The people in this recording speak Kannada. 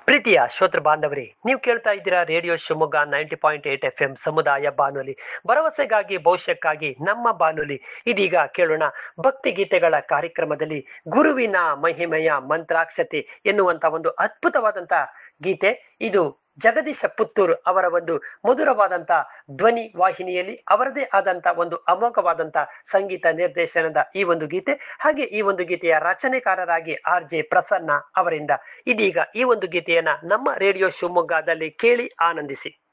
ಪ್ರೀತಿಯ ಶ್ರೋತೃ ಬಾಂಧವರೇ ನೀವು ಕೇಳ್ತಾ ಇದ್ದೀರಾ radio Shivamogga ninety point eight F M ಸಮುದಾಯ ಬಾನುಲಿ ಭರವಸೆಗಾಗಿ ಭವಿಷ್ಯಕ್ಕಾಗಿ ನಮ್ಮ ಬಾನುಲಿ ಇದೀಗ ಕೇಳೋಣ ಭಕ್ತಿ ಗೀತೆಗಳ ಕಾರ್ಯಕ್ರಮದಲ್ಲಿ ಗುರುವಿನ ಮಹಿಮೆಯ ಮಂತ್ರಾಕ್ಷತೆ ಎನ್ನುವಂತ ಒಂದು ಅದ್ಭುತವಾದಂತ ಗೀತೆ ಇದು ಜಗದೀಶ ಪುತ್ತೂರು ಅವರ ಒಂದು ಮಧುರವಾದಂತ ಧ್ವನಿ ವಾಹಿನಿಯಲ್ಲಿ ಅವರದೇ ಆದಂತ ಒಂದು ಅಮೋಘವಾದಂತ ಸಂಗೀತ ನಿರ್ದೇಶನದ ಈ ಒಂದು ಗೀತೆ ಹಾಗೆ ಈ ಒಂದು ಗೀತೆಯ ರಚನೆಕಾರರಾಗಿ ಆರ್ ಜೆ ಪ್ರಸನ್ನ ಅವರಿಂದ ಇದೀಗ ಈ ಒಂದು ಗೀತೆಯನ್ನ ನಮ್ಮ ರೇಡಿಯೋ ಶಿವಮೊಗ್ಗದಲ್ಲಿ ಕೇಳಿ ಆನಂದಿಸಿ